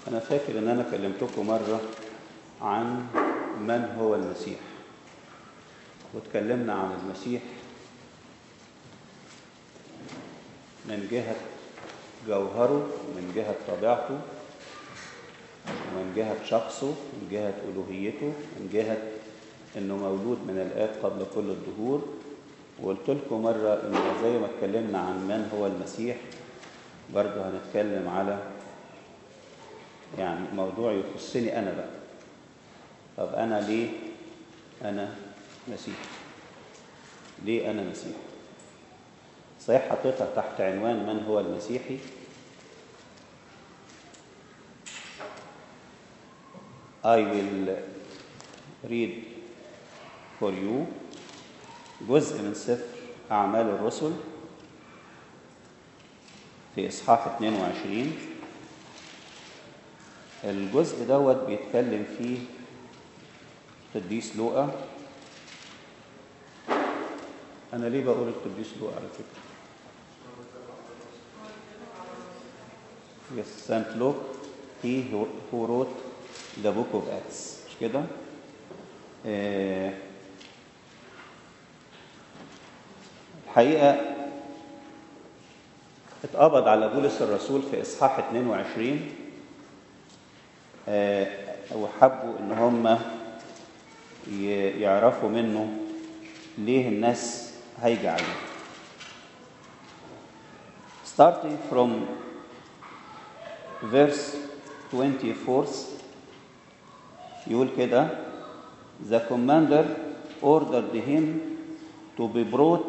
أنا فاكر إن أنا كلمتكم مرة عن من هو المسيح واتكلمنا عن المسيح من جهة جوهره من جهة طبيعته ومن جهة شخصه من جهة ألوهيته من جهة إنه مولود من الآب قبل كل الدهور وقلت لكم مرة إن زي ما اتكلمنا عن من هو المسيح برضه هنتكلم على يعني موضوع يخصني أنا بقى طب أنا ليه أنا مسيح ليه أنا مسيح صحيح حطيتها تحت عنوان من هو المسيحي I will read for you جزء من سفر أعمال الرسل في إصحاح 22 الجزء دوت بيتكلم فيه قديس لوقا أنا ليه بقول القديس لوقا على فكرة؟ Yes, Saint Luke, he who who wrote the book of Acts مش كده؟ آه، الحقيقة اتقبض على بولس الرسول في إصحاح 22 آه، وحبوا إن هم ي- يعرفوا منه ليه الناس هيجي عليه. Starting from verse 24 يقول كده The commander ordered him to be brought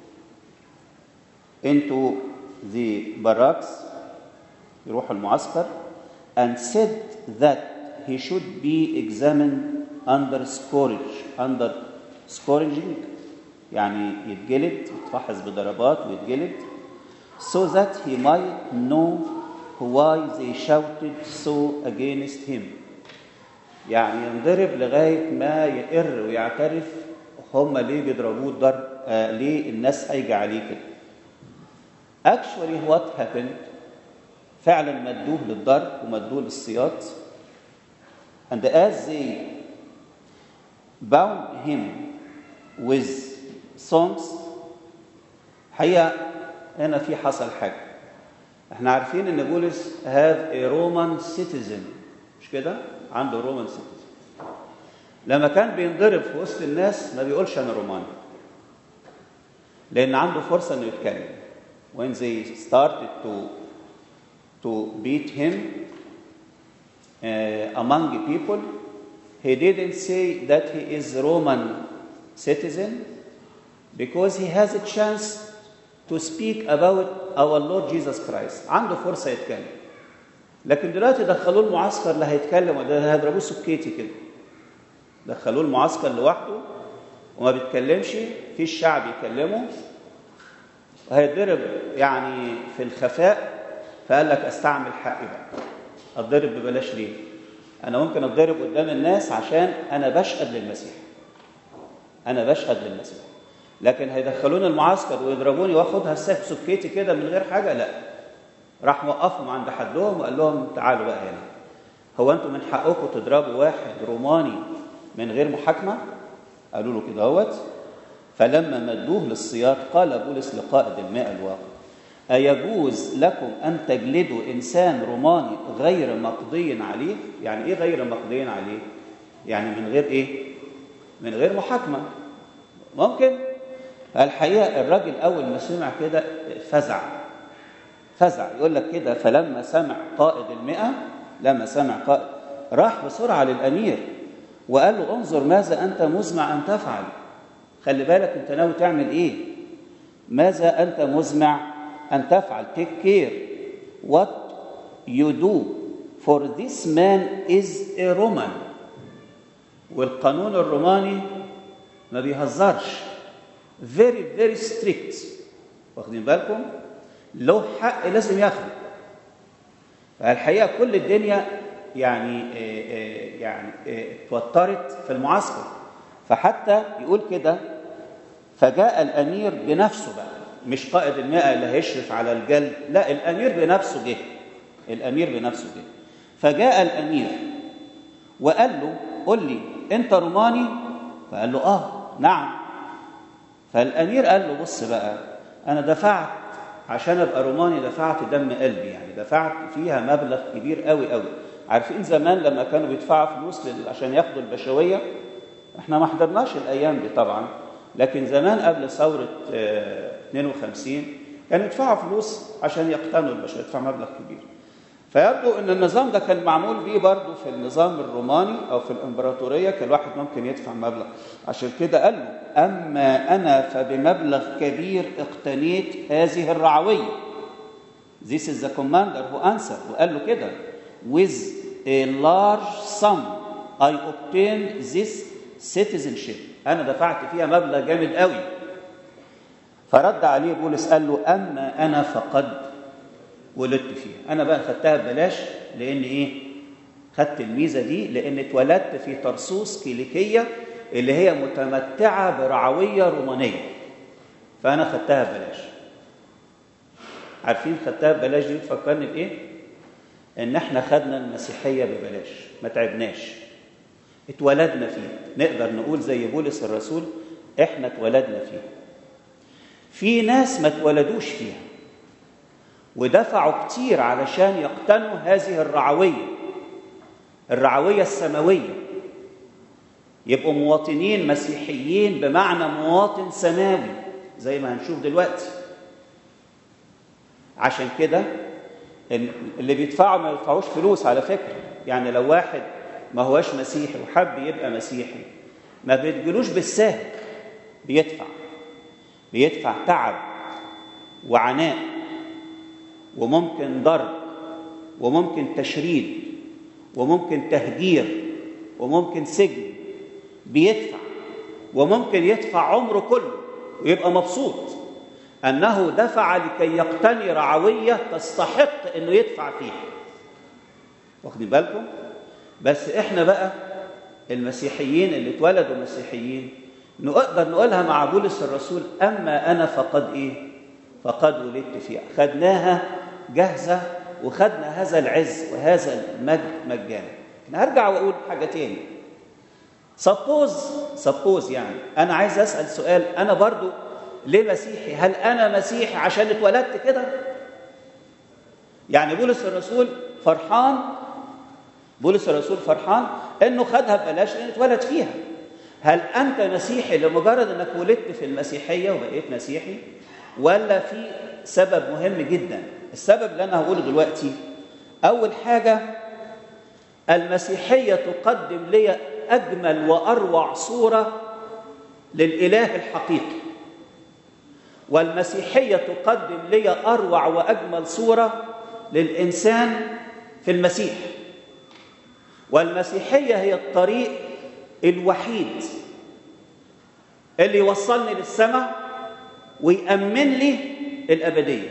into the barracks يروح المعسكر and said that he should be examined under scourge under scourging يعني يتجلد يتفحص بضربات ويتجلد so that he might know why they shouted so against him يعني ينضرب لغاية ما يقر ويعترف هم ليه بيضربوه الضرب آه ليه الناس هيجي عليه كده actually what happened فعلا مدوه للضرب ومدوه للسياط and as they bound him with songs حقيقة هنا في حصل حاجة احنا عارفين ان بولس have a Roman citizen مش كده عنده رومان citizen لما كان بينضرب في وسط الناس ما بيقولش انا روماني لان عنده فرصة انه يتكلم when they started to to beat him uh, among people he didn't say that he is Roman citizen because he has a chance to speak about our Lord Jesus Christ عنده فرصة يتكلم لكن دلوقتي دخلوه المعسكر لا هيتكلم ولا هيضربوه سكيتي كده دخلوه المعسكر لوحده وما بيتكلمش في الشعب يكلمه وهيتضرب يعني في الخفاء فقال لك استعمل حقي بقى اتضرب ببلاش ليه انا ممكن اتضرب قدام الناس عشان انا بشهد للمسيح انا بشهد للمسيح لكن هيدخلوني المعسكر ويضربوني واخدها السيف سكيتي كده من غير حاجه لا راح موقفهم عند حدهم وقال لهم تعالوا بقى هنا هو انتم من حقكم تضربوا واحد روماني من غير محاكمه قالوا له كده اهوت فلما مدوه للسياط قال بولس لقائد الماء الواقع أيجوز لكم أن تجلدوا إنسان روماني غير مقضي عليه؟ يعني إيه غير مقضي عليه؟ يعني من غير إيه؟ من غير محاكمة ممكن الحقيقة الراجل أول ما سمع كده فزع فزع يقول لك كده فلما سمع قائد المئة لما سمع قائد راح بسرعة للأمير وقال له انظر ماذا أنت مزمع أن تفعل خلي بالك أنت ناوي تعمل إيه ماذا أنت مزمع أن تفعل take care what you do for this man is a Roman والقانون الروماني ما بيهزرش very very strict واخدين بالكم له حق لازم ياخده فالحقيقه كل الدنيا يعني آه، آه، يعني آه، اتوترت في المعسكر فحتى يقول كده فجاء الامير بنفسه بقى مش قائد المئة اللي هيشرف على الجلد لا الامير بنفسه جه الامير بنفسه جه فجاء الأمير وقال له قل لي أنت روماني فقال له آه نعم فالأمير قال له بص بقى أنا دفعت عشان أبقى روماني دفعت دم قلبي يعني دفعت فيها مبلغ كبير قوي قوي عارفين زمان لما كانوا بيدفعوا فلوس لل- عشان ياخدوا البشوية احنا ما حضرناش الأيام دي طبعا لكن زمان قبل ثورة آه، 52 كانوا يدفعوا فلوس عشان يقتنوا البشوية يدفع مبلغ كبير فيبدو ان النظام ده كان معمول بيه برضه في النظام الروماني او في الامبراطوريه كان الواحد ممكن يدفع مبلغ عشان كده قال له اما انا فبمبلغ كبير اقتنيت هذه الرعويه This is the commander who answered وقال له كده with a large sum I obtained this citizenship انا دفعت فيها مبلغ جامد قوي فرد عليه بولس قال له اما انا فقد ولدت فيها انا بقى خدتها ببلاش لان ايه خدت الميزه دي لان اتولدت في طرسوس كيليكيه اللي هي متمتعه برعويه رومانيه فانا خدتها ببلاش عارفين خدتها ببلاش دي تفكرني بايه ان احنا خدنا المسيحيه ببلاش ما تعبناش اتولدنا فيه نقدر نقول زي بولس الرسول احنا اتولدنا فيه في ناس ما اتولدوش فيها ودفعوا كتير علشان يقتنوا هذه الرعوية الرعوية السماوية يبقوا مواطنين مسيحيين بمعنى مواطن سماوي زي ما هنشوف دلوقتي عشان كده اللي بيدفعوا ما يدفعوش فلوس على فكرة يعني لو واحد ما هوش مسيحي وحب يبقى مسيحي ما بيتجلوش بالسهل بيدفع بيدفع تعب وعناء وممكن ضرب وممكن تشريد وممكن تهجير وممكن سجن بيدفع وممكن يدفع عمره كله ويبقى مبسوط انه دفع لكي يقتني رعويه تستحق انه يدفع فيها واخدين بالكم بس احنا بقى المسيحيين اللي اتولدوا مسيحيين نقدر نقولها مع بولس الرسول اما انا فقد ايه فقد ولدت فيها خدناها جاهزة وخدنا هذا العز وهذا المجد مجانا هرجع واقول حاجة تاني سبوز سبوز يعني انا عايز اسال سؤال انا برضو ليه مسيحي هل انا مسيحي عشان اتولدت كده يعني بولس الرسول فرحان بولس الرسول فرحان انه خدها ببلاش لان اتولد فيها هل انت مسيحي لمجرد انك ولدت في المسيحيه وبقيت مسيحي ولا في سبب مهم جدا السبب اللي انا هقوله دلوقتي اول حاجه المسيحيه تقدم لي اجمل واروع صوره للاله الحقيقي والمسيحيه تقدم لي اروع واجمل صوره للانسان في المسيح والمسيحيه هي الطريق الوحيد اللي يوصلني للسماء ويأمن لي الأبدية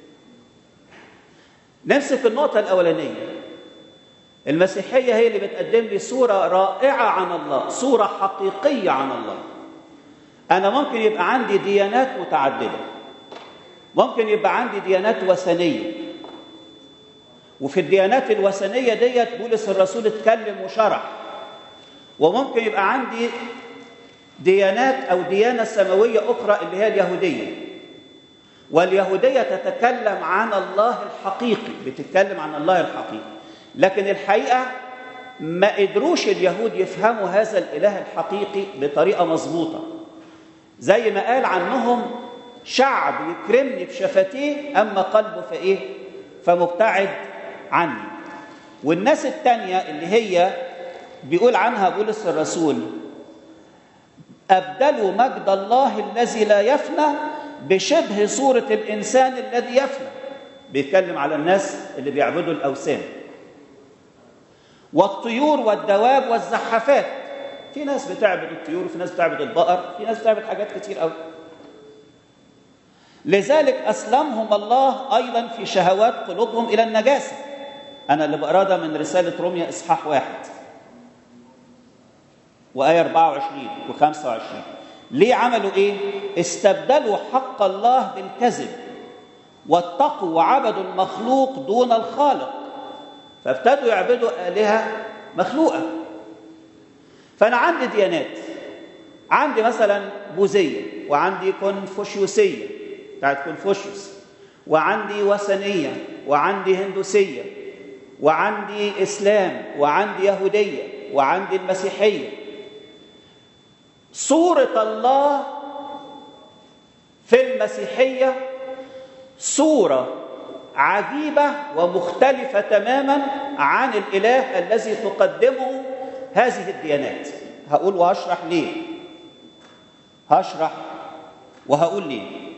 نمسك النقطة الأولانية المسيحية هي اللي بتقدم لي صورة رائعة عن الله صورة حقيقية عن الله أنا ممكن يبقى عندي ديانات متعددة ممكن يبقى عندي ديانات وثنية وفي الديانات الوثنية ديت بولس الرسول اتكلم وشرح وممكن يبقى عندي ديانات او ديانه سماويه اخرى اللي هي اليهوديه واليهوديه تتكلم عن الله الحقيقي بتتكلم عن الله الحقيقي لكن الحقيقه ما قدروش اليهود يفهموا هذا الاله الحقيقي بطريقه مظبوطه زي ما قال عنهم شعب يكرمني بشفتيه اما قلبه فايه فمبتعد عني والناس التانية اللي هي بيقول عنها بولس الرسول أبدلوا مجد الله الذي لا يفنى بشبه صورة الإنسان الذي يفنى بيتكلم على الناس اللي بيعبدوا الأوثان والطيور والدواب والزحافات في ناس بتعبد الطيور وفي ناس بتعبد البقر في ناس بتعبد حاجات كتير قوي لذلك أسلمهم الله أيضا في شهوات قلوبهم إلى النجاسة أنا اللي بقراه ده من رسالة روميا إصحاح واحد وآية 24 و25 ليه عملوا إيه؟ استبدلوا حق الله بالكذب واتقوا وعبدوا المخلوق دون الخالق فابتدوا يعبدوا آلهة مخلوقة فأنا عندي ديانات عندي مثلا بوذية وعندي كونفوشيوسية بتاعت كونفوشيوس وعندي وثنية وعندي هندوسية وعندي إسلام وعندي يهودية وعندي المسيحية صورة الله في المسيحية صورة عجيبة ومختلفة تماما عن الإله الذي تقدمه هذه الديانات هقول وهشرح ليه هشرح وهقول ليه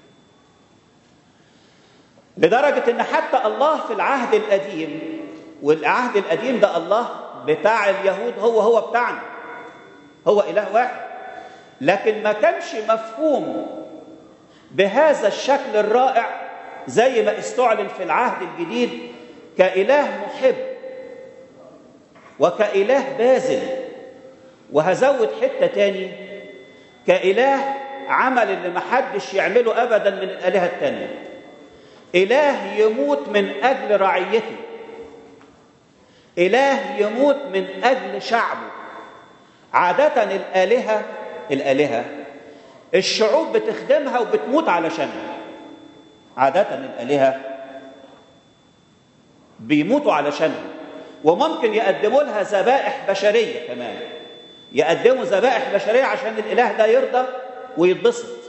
لدرجة إن حتى الله في العهد القديم والعهد القديم ده الله بتاع اليهود هو هو بتاعنا هو إله واحد لكن ما كانش مفهوم بهذا الشكل الرائع زي ما استعلن في العهد الجديد كإله محب وكإله باذل وهزود حتة تاني كإله عمل اللي محدش يعمله أبدا من الآلهة التانية إله يموت من أجل رعيته إله يموت من أجل شعبه عادة الآلهة الآلهة الشعوب بتخدمها وبتموت علشانها عادة الآلهة بيموتوا علشانها وممكن يقدموا لها ذبائح بشرية كمان يقدموا ذبائح بشرية عشان الإله ده يرضى ويتبسط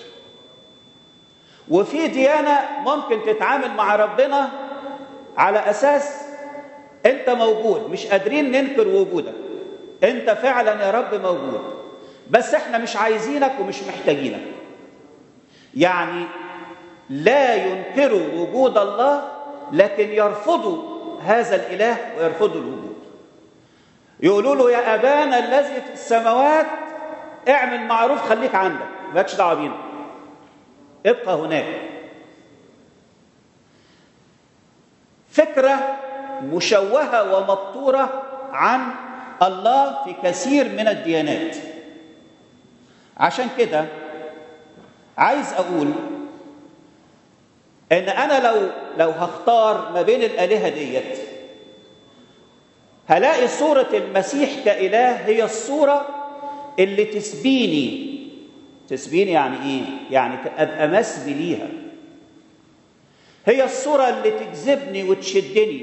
وفي ديانة ممكن تتعامل مع ربنا على أساس أنت موجود مش قادرين ننكر وجودك أنت فعلا يا رب موجود بس احنا مش عايزينك ومش محتاجينك يعني لا ينكروا وجود الله لكن يرفضوا هذا الإله ويرفضوا الوجود يقولوا له يا أبانا الذي في السماوات اعمل معروف خليك عندك مالكش دعوه بينا ابقى هناك فكره مشوهه ومبتوره عن الله في كثير من الديانات عشان كده عايز اقول ان انا لو لو هختار ما بين الالهه ديت هلاقي صوره المسيح كاله هي الصوره اللي تسبيني تسبيني يعني ايه يعني ابقى مسبي ليها هي الصوره اللي تجذبني وتشدني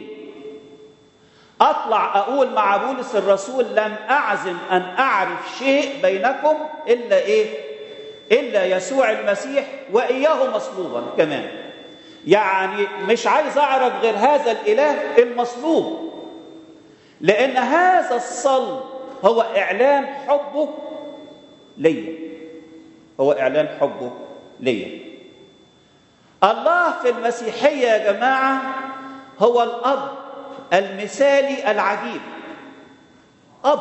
اطلع اقول مع بولس الرسول لم اعزم ان اعرف شيء بينكم الا ايه الا يسوع المسيح واياه مصلوبا كمان يعني مش عايز اعرف غير هذا الاله المصلوب لان هذا الصلب هو اعلان حبه ليا هو اعلان حبه ليا الله في المسيحيه يا جماعه هو الاب المثالي العجيب اب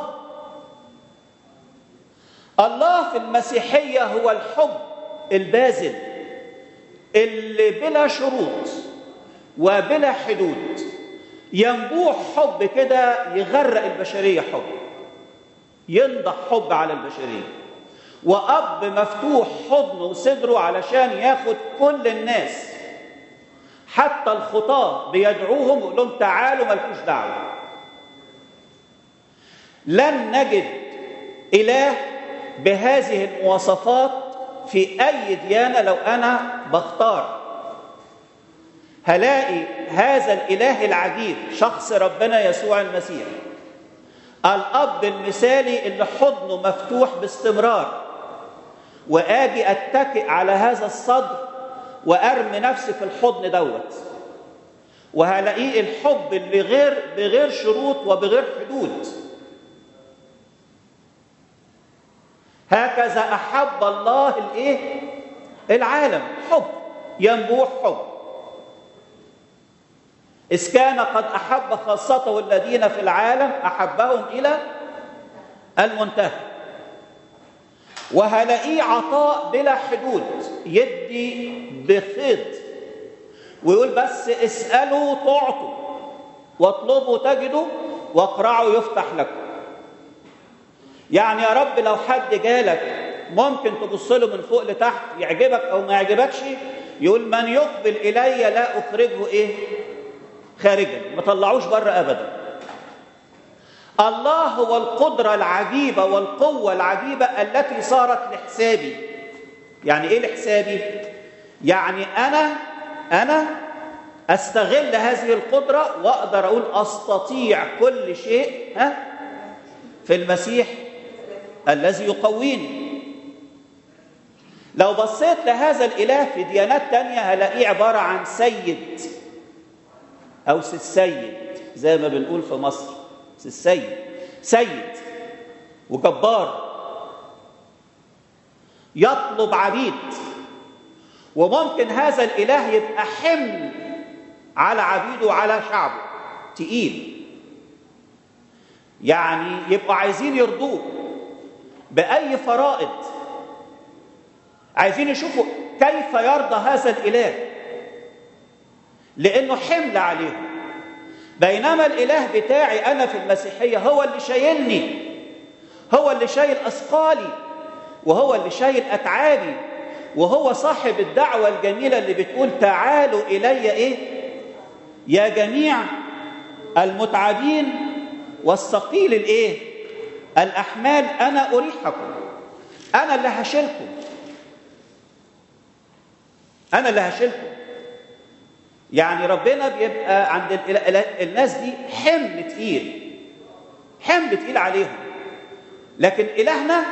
الله في المسيحيه هو الحب الباذل اللي بلا شروط وبلا حدود ينبوع حب كده يغرق البشريه حب ينضح حب على البشريه واب مفتوح حضنه وصدره علشان ياخد كل الناس حتى الخطاه بيدعوهم ويقول لهم تعالوا مالكوش دعوه لن نجد اله بهذه المواصفات في اي ديانه لو انا بختار هلاقي هذا الاله العجيب شخص ربنا يسوع المسيح الاب المثالي اللي حضنه مفتوح باستمرار واجي اتكئ على هذا الصدر وارمي نفسي في الحضن دوت وهلاقيه الحب اللي غير بغير شروط وبغير حدود هكذا احب الله الايه العالم حب ينبوع حب اذ كان قد احب خاصته الذين في العالم احبهم الى المنتهى وهلاقيه عطاء بلا حدود يدي بخيط ويقول بس اسألوا تعطوا واطلبوا تجدوا واقرعوا يفتح لكم يعني يا رب لو حد جالك ممكن تبص له من فوق لتحت يعجبك او ما يعجبكش يقول من يقبل الي لا اخرجه ايه خارجا ما طلعوش بره ابدا الله هو القدرة العجيبة والقوة العجيبة التي صارت لحسابي يعني ايه لحسابي يعني انا انا استغل هذه القدرة واقدر اقول استطيع كل شيء ها في المسيح الذي يقويني لو بصيت لهذا الاله في ديانات تانية هلاقيه عبارة عن سيد او السيد زي ما بنقول في مصر السيد سيد وجبار يطلب عبيد وممكن هذا الاله يبقى حمل على عبيده وعلى شعبه تقيل يعني يبقوا عايزين يرضوه باي فرائض عايزين يشوفوا كيف يرضى هذا الاله لانه حمل عليهم بينما الاله بتاعي انا في المسيحيه هو اللي شايلني هو اللي شايل اثقالي وهو اللي شايل اتعابي وهو صاحب الدعوه الجميله اللي بتقول تعالوا الي ايه يا جميع المتعبين والثقيل الايه الاحمال انا اريحكم انا اللي هشيلكم انا اللي هشيلكم يعني ربنا بيبقى عند الناس دي حمل تقيل حمل تقيل عليهم لكن إلهنا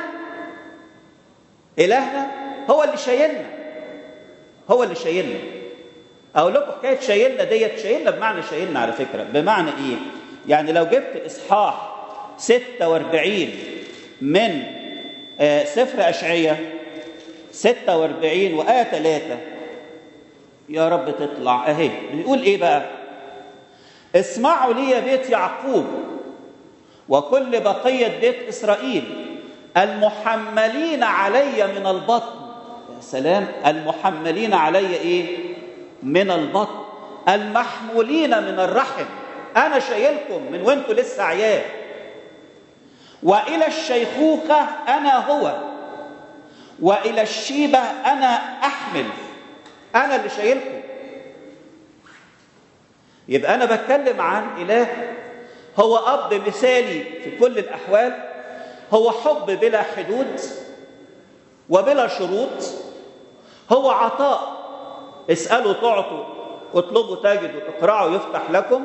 إلهنا هو اللي شايلنا هو اللي شايلنا أقول لكم حكاية شايلنا ديت شايلنا بمعنى شايلنا على فكرة بمعنى إيه؟ يعني لو جبت إصحاح 46 من آه سفر أشعية 46 وآية 3 يا رب تطلع اهي بيقول ايه بقى اسمعوا لي يا بيت يعقوب وكل بقيه بيت اسرائيل المحملين علي من البطن يا سلام المحملين علي ايه من البطن المحمولين من الرحم انا شايلكم من وانتوا لسه عيال والى الشيخوخه انا هو والى الشيبه انا احمل انا اللي شايلكم يبقى انا بتكلم عن اله هو اب مثالي في كل الاحوال هو حب بلا حدود وبلا شروط هو عطاء اسالوا تعطوا اطلبوا تجدوا اقرعوا يفتح لكم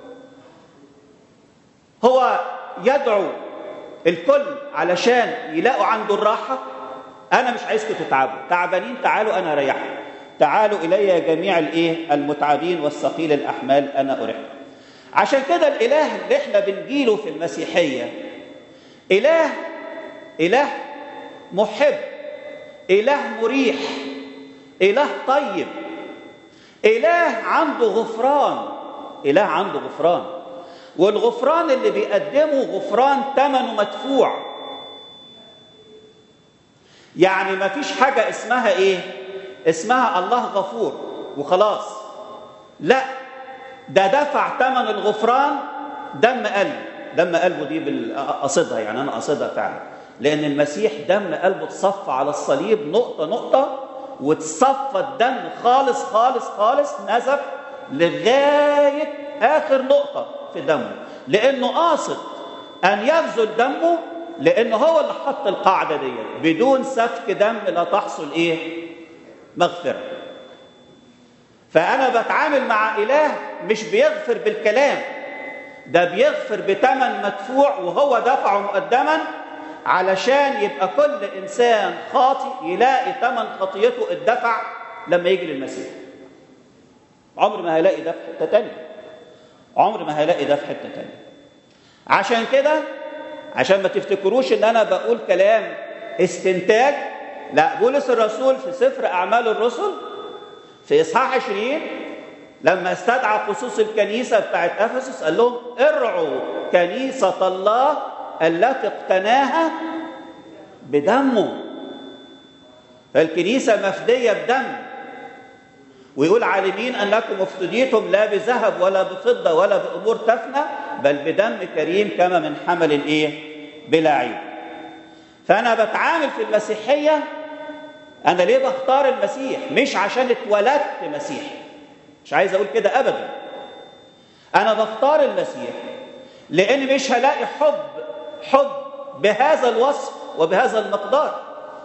هو يدعو الكل علشان يلاقوا عنده الراحه انا مش عايزكم تتعبوا تعبانين تعالوا انا اريحكم تعالوا الي يا جميع الايه المتعبين والثقيل الاحمال انا اريحكم عشان كده الاله اللي احنا بنجيله في المسيحيه اله اله محب اله مريح اله طيب اله عنده غفران اله عنده غفران والغفران اللي بيقدمه غفران ثمنه مدفوع يعني ما فيش حاجه اسمها ايه اسمها الله غفور وخلاص لا ده دفع ثمن الغفران دم قلبه دم قلبه دي قصدها يعني انا قصدها فعلا لان المسيح دم قلبه اتصفى على الصليب نقطه نقطه واتصفى الدم خالص خالص خالص نزف لغايه اخر نقطه في دمه لانه قاصد ان يبذل دمه لانه هو اللي حط القاعده دي بدون سفك دم لا تحصل ايه مغفره فانا بتعامل مع اله مش بيغفر بالكلام ده بيغفر بثمن مدفوع وهو دفعه مقدما علشان يبقى كل انسان خاطئ يلاقي ثمن خطيته الدفع لما يجي للمسيح عمر ما هيلاقي ده في حته تانيه عمر ما هيلاقي ده في حته تانيه عشان كده عشان ما تفتكروش ان انا بقول كلام استنتاج لا بولس الرسول في سفر اعمال الرسل في اصحاح 20 لما استدعى خصوص الكنيسه بتاعت افسس قال لهم ارعوا كنيسه الله التي اقتناها بدمه فالكنيسه مفديه بدم ويقول عالمين انكم افتديتم لا بذهب ولا بفضه ولا بامور تفنى بل بدم كريم كما من حمل ايه بلا عيب فانا بتعامل في المسيحيه انا ليه بختار المسيح مش عشان اتولدت مسيحي مش عايز اقول كده ابدا انا بختار المسيح لان مش هلاقي حب حب بهذا الوصف وبهذا المقدار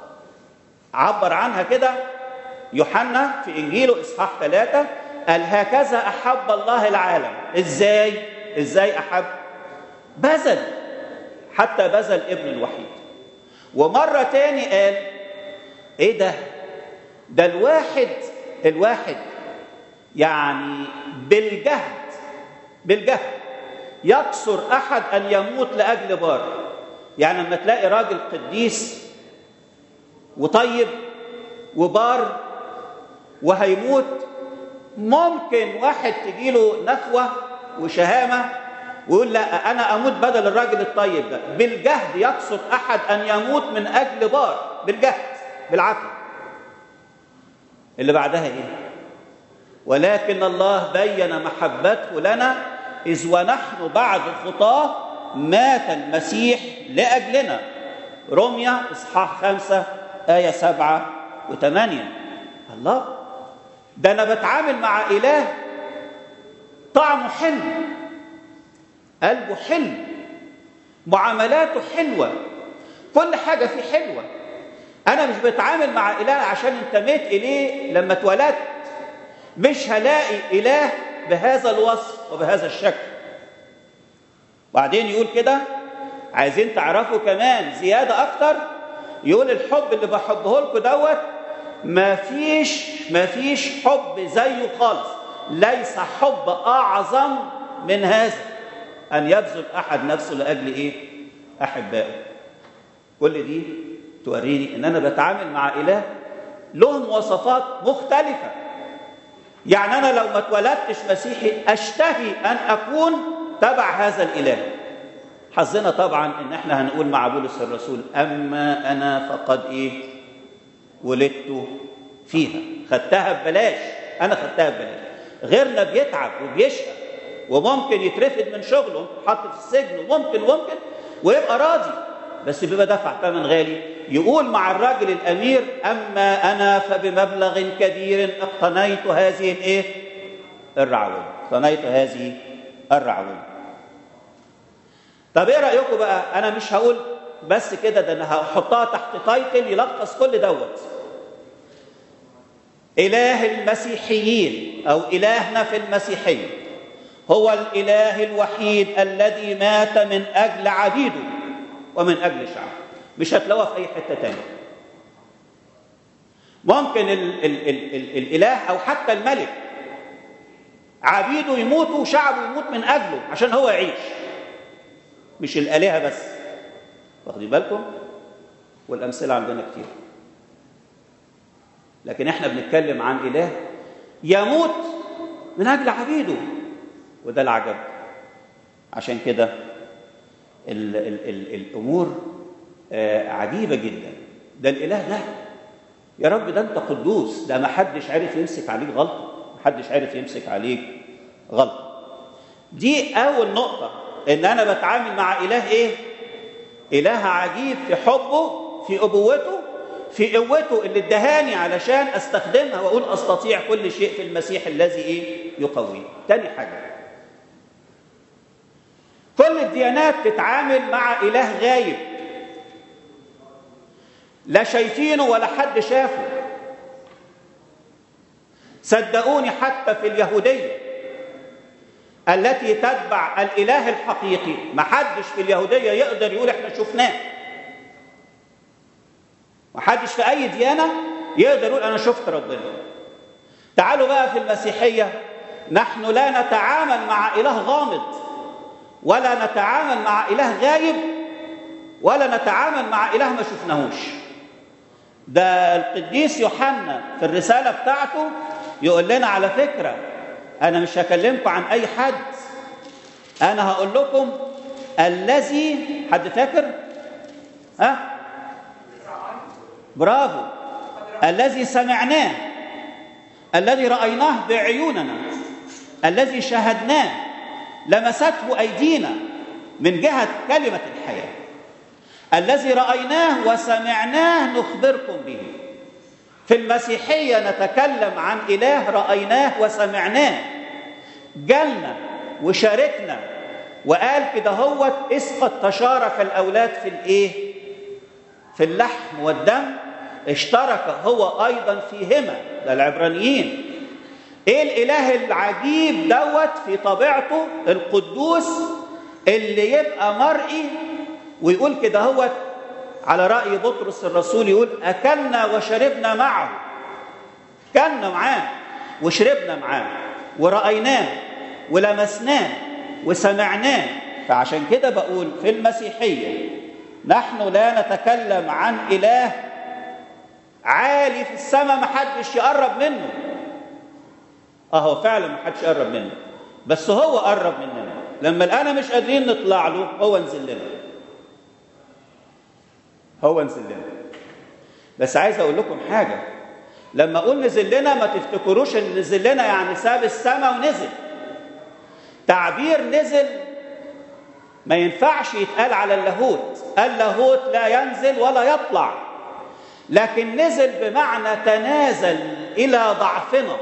عبر عنها كده يوحنا في انجيله اصحاح ثلاثة قال هكذا احب الله العالم ازاي ازاي احب بذل حتى بذل ابن الوحيد ومره تاني قال ايه ده ده الواحد الواحد يعني بالجهد بالجهد يقصر احد ان يموت لاجل بار يعني لما تلاقي راجل قديس وطيب وبار وهيموت ممكن واحد تجيله نخوة وشهامة ويقول لا أنا أموت بدل الراجل الطيب ده بالجهد يقصد أحد أن يموت من أجل بار بالجهد بالعقل اللي بعدها إيه ولكن الله بين محبته لنا إذ ونحن بعد خطاه مات المسيح لأجلنا رمية إصحاح خمسة آية سبعة وثمانية الله ده أنا بتعامل مع إله طعمه حلو قلبه حلو معاملاته حلوة كل حاجة فيه حلوة أنا مش بتعامل مع إله عشان انتميت إليه لما اتولدت مش هلاقي إله بهذا الوصف وبهذا الشكل وبعدين يقول كده عايزين تعرفوا كمان زيادة أكتر يقول الحب اللي بحبه لكم دوت ما فيش ما فيش حب زيه خالص ليس حب أعظم من هذا أن يبذل أحد نفسه لأجل إيه؟ أحبائه كل دي توريني إن أنا بتعامل مع إله له مواصفات مختلفة يعني أنا لو ما اتولدتش مسيحي أشتهي أن أكون تبع هذا الإله حظنا طبعا ان احنا هنقول مع بولس الرسول اما انا فقد ايه ولدت فيها خدتها ببلاش انا خدتها ببلاش غيرنا بيتعب وبيشقى وممكن يترفد من شغله حط في السجن وممكن وممكن ويبقى راضي بس بيبقى دفع ثمن غالي يقول مع الراجل الامير اما انا فبمبلغ كبير اقتنيت هذه الايه الرعوه اقتنيت هذه الرعوه طب ايه رايكم بقى انا مش هقول بس كده ده انا هحطها تحت تايتل يلخص كل دوت اله المسيحيين او الهنا في المسيحيه هو الاله الوحيد الذي مات من اجل عبيده ومن اجل شعبه مش هتلاقوها في اي حته تانية ممكن ال ال ال ال الاله او حتى الملك عبيده يموتوا وشعبه يموت من اجله عشان هو يعيش مش الآلهة بس واخدين بالكم والأمثلة عندنا كتير لكن احنا بنتكلم عن إله يموت من أجل عبيده وده العجب عشان كده ال ال ال الأمور آه عجيبة جدا ده الإله ده يا رب ده أنت قدوس ده ما حدش عرف يمسك عليك غلطة ما حدش عرف يمسك عليك غلطة دي أول نقطة ان انا بتعامل مع اله ايه اله عجيب في حبه في ابوته في قوته اللي ادهاني علشان استخدمها واقول استطيع كل شيء في المسيح الذي ايه يقويه تاني حاجه كل الديانات تتعامل مع اله غايب لا شايفينه ولا حد شافه صدقوني حتى في اليهوديه التي تتبع الاله الحقيقي ما حدش في اليهوديه يقدر يقول احنا شفناه ما حدش في اي ديانه يقدر يقول انا شفت ربنا تعالوا بقى في المسيحيه نحن لا نتعامل مع اله غامض ولا نتعامل مع اله غايب ولا نتعامل مع اله ما شفناهوش ده القديس يوحنا في الرساله بتاعته يقول لنا على فكره أنا مش هكلمكم عن أي حد أنا هقول لكم الذي حد فاكر؟ ها؟ أه؟ برافو الذي سمعناه الذي رأيناه بعيوننا الذي شاهدناه لمسته أيدينا من جهة كلمة الحياة الذي رأيناه وسمعناه نخبركم به في المسيحية نتكلم عن إله رأيناه وسمعناه جالنا وشاركنا وقال كده هوت إذ قد تشارك الأولاد في الإيه؟ في اللحم والدم اشترك هو أيضا فيهما ده العبرانيين إيه الإله العجيب دوت في طبيعته القدوس اللي يبقى مرئي ويقول كده هوت على رأي بطرس الرسول يقول أكلنا وشربنا معه كلنا معاه وشربنا معاه ورأيناه ولمسناه وسمعناه فعشان كده بقول في المسيحية نحن لا نتكلم عن إله عالي في السماء ما حدش يقرب منه اه هو فعلا ما حدش يقرب منه بس هو قرب مننا لما الآن مش قادرين نطلع له هو نزل لنا هو نزل لنا بس عايز اقول لكم حاجه لما اقول نزل لنا ما تفتكروش ان نزل لنا يعني ساب السماء ونزل تعبير نزل ما ينفعش يتقال على اللاهوت اللاهوت لا ينزل ولا يطلع لكن نزل بمعنى تنازل الى ضعفنا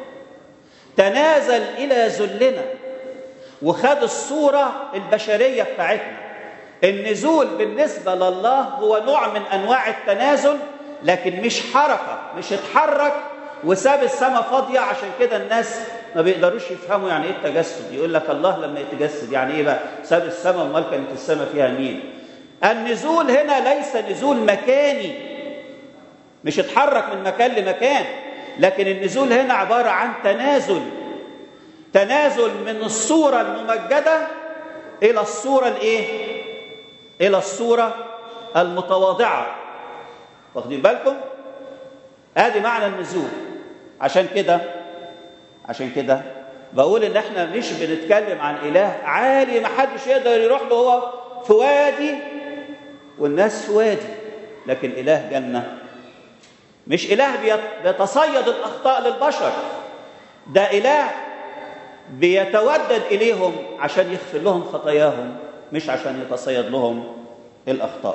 تنازل الى ذلنا وخد الصوره البشريه بتاعتنا النزول بالنسبه لله هو نوع من انواع التنازل لكن مش حركه مش اتحرك وساب السماء فاضيه عشان كده الناس ما بيقدروش يفهموا يعني ايه التجسد يقول لك الله لما يتجسد يعني ايه بقى ساب السماء امال كانت السماء فيها مين النزول هنا ليس نزول مكاني مش اتحرك من مكان لمكان لكن النزول هنا عباره عن تنازل تنازل من الصوره الممجده الى الصوره الايه الى الصوره المتواضعه واخدين بالكم ادي معنى النزول عشان كده عشان كده بقول ان احنا مش بنتكلم عن اله عالي ما حدش يقدر يروح له هو في وادي والناس في وادي لكن اله جنه مش اله بيتصيد الاخطاء للبشر ده اله بيتودد اليهم عشان يغفر لهم خطاياهم مش عشان يتصيد لهم الاخطاء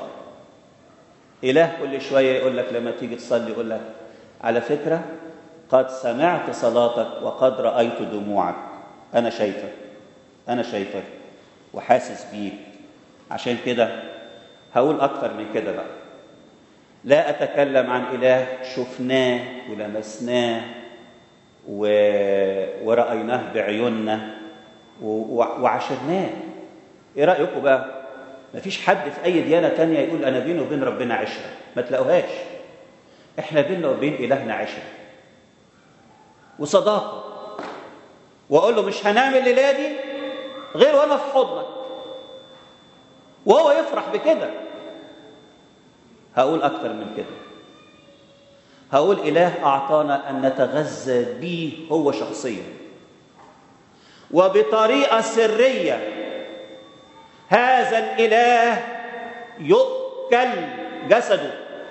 اله كل شويه يقول لك لما تيجي تصلي يقول لك على فكره قد سمعت صلاتك وقد رايت دموعك انا شايفك انا شايفك وحاسس بيك عشان كده هقول اكتر من كده بقى لا اتكلم عن اله شفناه ولمسناه و... ورايناه بعيوننا و... وعاشرناه ايه رايكم بقى مفيش حد في اي ديانه تانية يقول انا بيني وبين ربنا عشره ما تلاقوهاش احنا بيننا وبين الهنا عشره وصداقه واقول له مش هنعمل الليله دي غير وانا في حضنك وهو يفرح بكده هقول اكتر من كده هقول اله اعطانا ان نتغذى به هو شخصيا وبطريقه سريه هذا الاله يؤكل جسده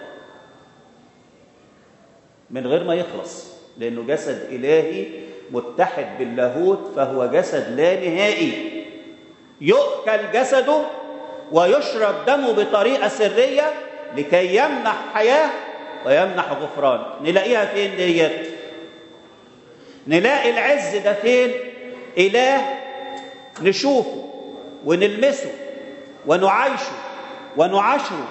من غير ما يخلص لانه جسد الهي متحد باللاهوت فهو جسد لا نهائي يؤكل جسده ويشرب دمه بطريقه سريه لكي يمنح حياه ويمنح غفران نلاقيها فين ديت نلاقي العز ده فين اله نشوفه ونلمسه ونعايشه ونعاشره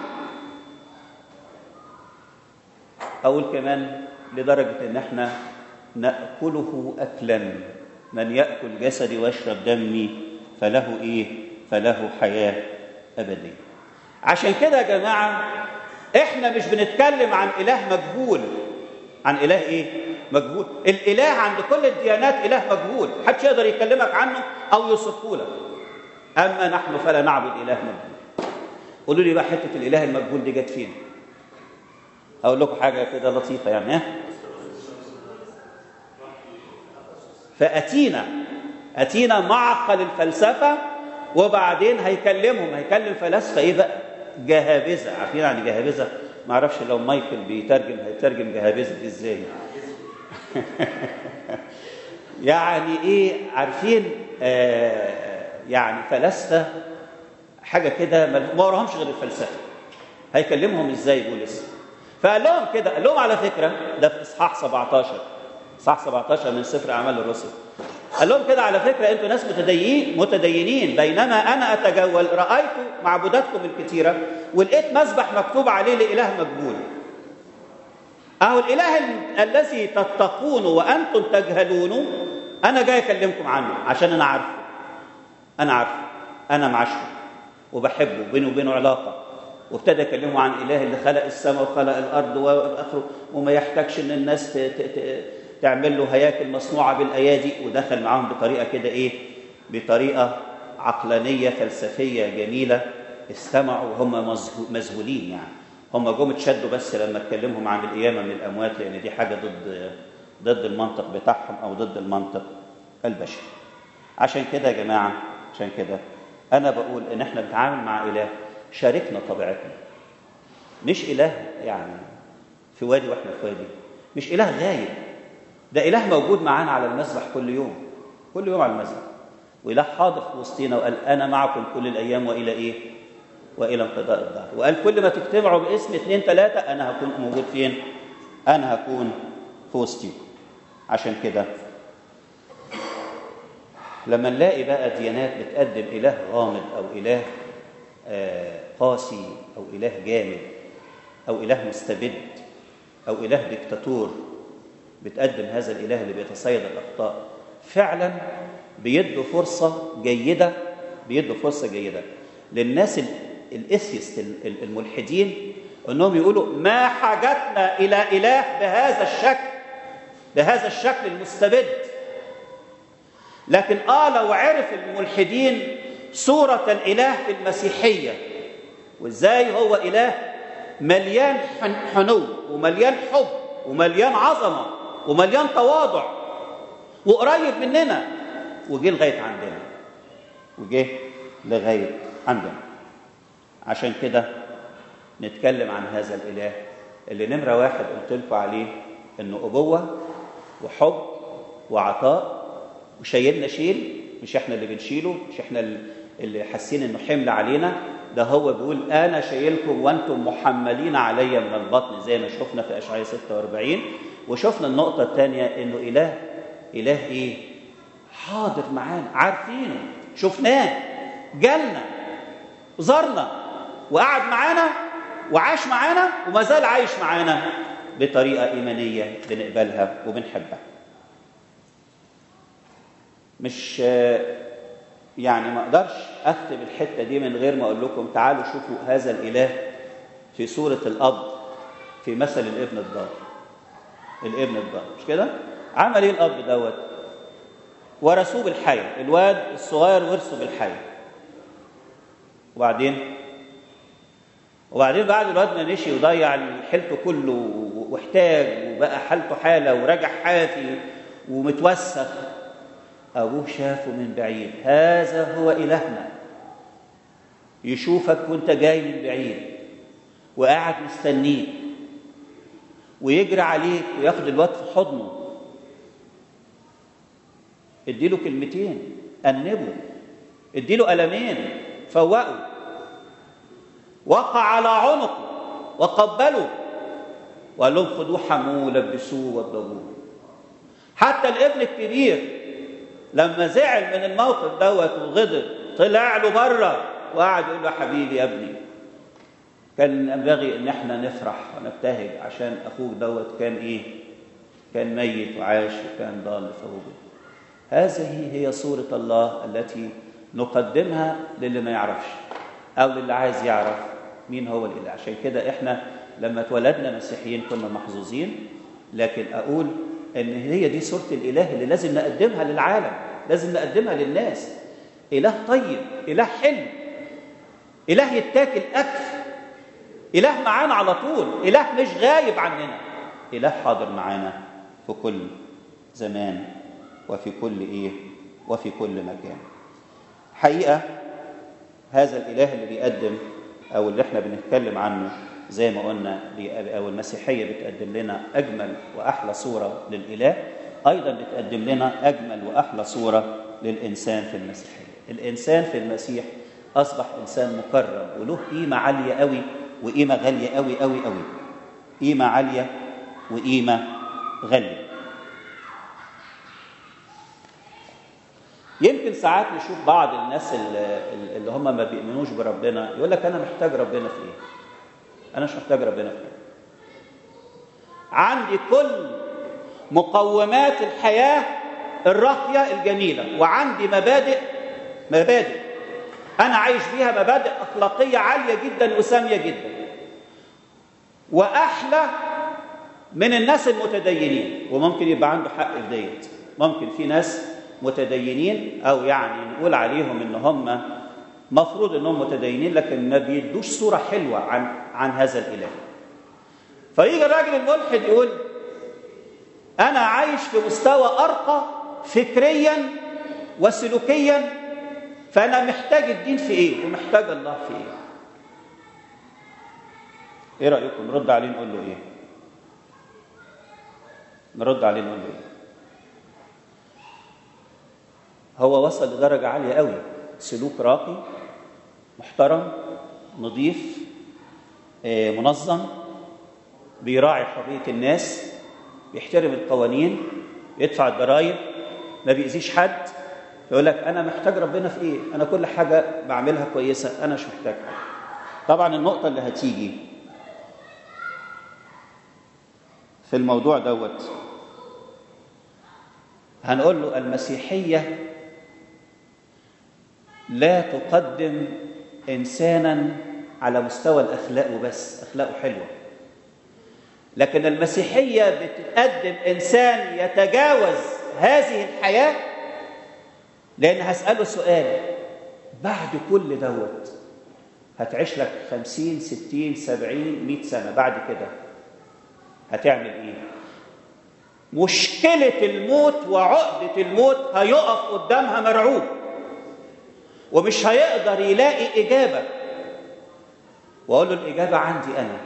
اقول كمان لدرجه ان احنا ناكله اكلا من ياكل جسدي ويشرب دمي فله ايه فله حياه ابديه عشان كده يا جماعه احنا مش بنتكلم عن اله مجهول عن اله ايه مجهول الاله عند كل الديانات اله مجهول محدش يقدر يكلمك عنه او يوصفه لك اما نحن فلا نعبد اله مجهول قولوا لي بقى حته الاله المجهول دي جت فين اقول لكم حاجه كده لطيفه يعني ها فاتينا اتينا معقل الفلسفه وبعدين هيكلمهم هيكلم فلاسفه ايه بقى جهابذه عارفين يعني جهابذه ما اعرفش لو مايكل بيترجم هيترجم جهابذه دي ازاي يعني ايه عارفين آه يعني فلاسفه حاجه كده ما وراهمش غير الفلسفه هيكلمهم ازاي بولس فقال لهم كده قال لهم على فكره ده في اصحاح 17 اصحاح 17 من سفر اعمال الرسل قال لهم كده على فكره انتوا ناس متدينين متدينين بينما انا اتجول رايت معبوداتكم الكثيره ولقيت مسبح مكتوب عليه لاله مجهول اهو الاله ال- الذي تتقونه وانتم تجهلونه انا جاي اكلمكم عنه عشان انا عارفه انا عارفه انا معاشره وبحبه بيني وبينه علاقه وابتدى يكلمه عن اله اللي خلق السماء وخلق الارض واخره وما يحتاجش ان الناس ت- ت- ت- تعمل له هياكل مصنوعه بالايادي ودخل معاهم بطريقه كده ايه بطريقه عقلانيه فلسفيه جميله استمعوا وهم مذهو- مذهولين يعني هم جم اتشدوا بس لما اتكلمهم عن القيامه من الاموات لان دي حاجه ضد ضد المنطق بتاعهم او ضد المنطق البشري عشان كده يا جماعه عشان كده انا بقول ان احنا بنتعامل مع اله شاركنا طبيعتنا مش اله يعني في وادي واحنا في وادي مش اله غايب ده اله موجود معانا على المسبح كل يوم كل يوم على المسبح واله حاضر في وسطينا وقال انا معكم كل الايام والى ايه والى انقضاء الدهر وقال كل ما تجتمعوا باسم اثنين ثلاثه انا هكون موجود فين انا هكون في وسطيكم عشان كده لما نلاقي بقى ديانات بتقدم اله غامض او اله آه، قاسي او اله جامد او اله مستبد او اله ديكتاتور بتقدم هذا الاله اللي بيتصيد الاخطاء فعلا بيدوا فرصه جيده بيدوا فرصه جيده للناس ال- الاثيست ال- ال- الملحدين انهم يقولوا ما حاجتنا الى اله بهذا الشكل بهذا الشكل المستبد لكن اه لو عرف الملحدين صورة الإله في المسيحية وازاي هو إله مليان حن- حنو ومليان حب ومليان عظمة ومليان تواضع وقريب مننا وجه لغاية عندنا وجه لغاية عندنا عشان كده نتكلم عن هذا الإله اللي نمرة واحد قلت لكم عليه إنه أبوة وحب وعطاء وشايلنا شيل مش احنا اللي بنشيله مش احنا اللي حاسين انه حمل علينا ده هو بيقول انا شايلكم وانتم محملين علي من البطن زي ما شفنا في اشعياء 46 وشفنا النقطه الثانيه انه اله اله ايه حاضر معانا عارفينه شفناه جالنا زارنا وقعد معانا وعاش معانا وما زال عايش معانا بطريقه ايمانيه بنقبلها وبنحبها مش يعني ما اقدرش اختم الحته دي من غير ما اقول لكم تعالوا شوفوا هذا الاله في صوره الاب في مثل الابن الضال الابن الضال مش كده عمل ايه الاب دوت ورثوه بالحياه الواد الصغير ورثه بالحياه وبعدين وبعدين بعد الواد ما مشي وضيع حيلته كله واحتاج وبقى حالته حاله ورجع حافي ومتوسخ أبوه شافه من بعيد هذا هو إلهنا يشوفك وانت جاي من بعيد وقاعد مستنيك ويجري عليك وياخد الواد في حضنه اديله كلمتين أنبه اديله قلمين فوقه وقع على عنقه وقبله وقال لهم خدوه حموه لبسوه وضبوه حتى الابن الكبير لما زعل من الموقف دوت وغضب طلع له بره وقعد يقول له حبيبي يا ابني كان ينبغي ان احنا نفرح ونبتهج عشان اخوك دوت كان ايه كان ميت وعاش وكان ضال فوجد هذه هي صورة الله التي نقدمها للي ما يعرفش أو للي عايز يعرف مين هو الإله عشان كده إحنا لما اتولدنا مسيحيين كنا محظوظين لكن أقول ان هي دي صوره الاله اللي لازم نقدمها للعالم لازم نقدمها للناس اله طيب اله حلو اله يتاكل اكل اله معانا على طول اله مش غايب عننا اله حاضر معانا في كل زمان وفي كل ايه وفي كل مكان حقيقه هذا الاله اللي بيقدم او اللي احنا بنتكلم عنه زي ما قلنا او المسيحيه بتقدم لنا اجمل واحلى صوره للاله ايضا بتقدم لنا اجمل واحلى صوره للانسان في المسيحيه الانسان في المسيح اصبح انسان مكرم وله قيمه عاليه قوي وقيمه غاليه قوي قوي قوي قيمه عاليه وقيمه غاليه يمكن ساعات نشوف بعض الناس اللي, اللي هم ما بيؤمنوش بربنا يقول لك انا محتاج ربنا في ايه انا مش محتاج ربنا في ايه عندي كل مقومات الحياه الراقيه الجميله وعندي مبادئ مبادئ انا عايش بيها مبادئ اخلاقيه عاليه جدا وساميه جدا واحلى من الناس المتدينين وممكن يبقى عنده حق في ديت ممكن في ناس متدينين او يعني نقول عليهم ان هم مفروض انهم متدينين لكن ما بيدوش صوره حلوه عن عن هذا الاله فيجي الراجل الملحد يقول انا عايش في مستوى ارقى فكريا وسلوكيا فانا محتاج الدين في ايه ومحتاج الله في ايه ايه رايكم نرد عليه نقول له ايه نرد عليه نقول له ايه هو وصل لدرجه عاليه قوي سلوك راقي محترم نظيف منظم بيراعي حريه الناس بيحترم القوانين يدفع الضرائب ما بيأذيش حد يقول لك انا محتاج ربنا في ايه انا كل حاجه بعملها كويسه انا مش محتاج حاجه طبعا النقطه اللي هتيجي في الموضوع دوت هنقول له المسيحيه لا تقدم انسانا على مستوى الاخلاق وبس اخلاقه حلوه لكن المسيحيه بتقدم انسان يتجاوز هذه الحياه لان هساله سؤال بعد كل دوت هتعيش لك خمسين ستين سبعين مئة سنة بعد كده هتعمل ايه مشكلة الموت وعقدة الموت هيقف قدامها مرعوب ومش هيقدر يلاقي إجابة وأقول له الإجابة عندي أنا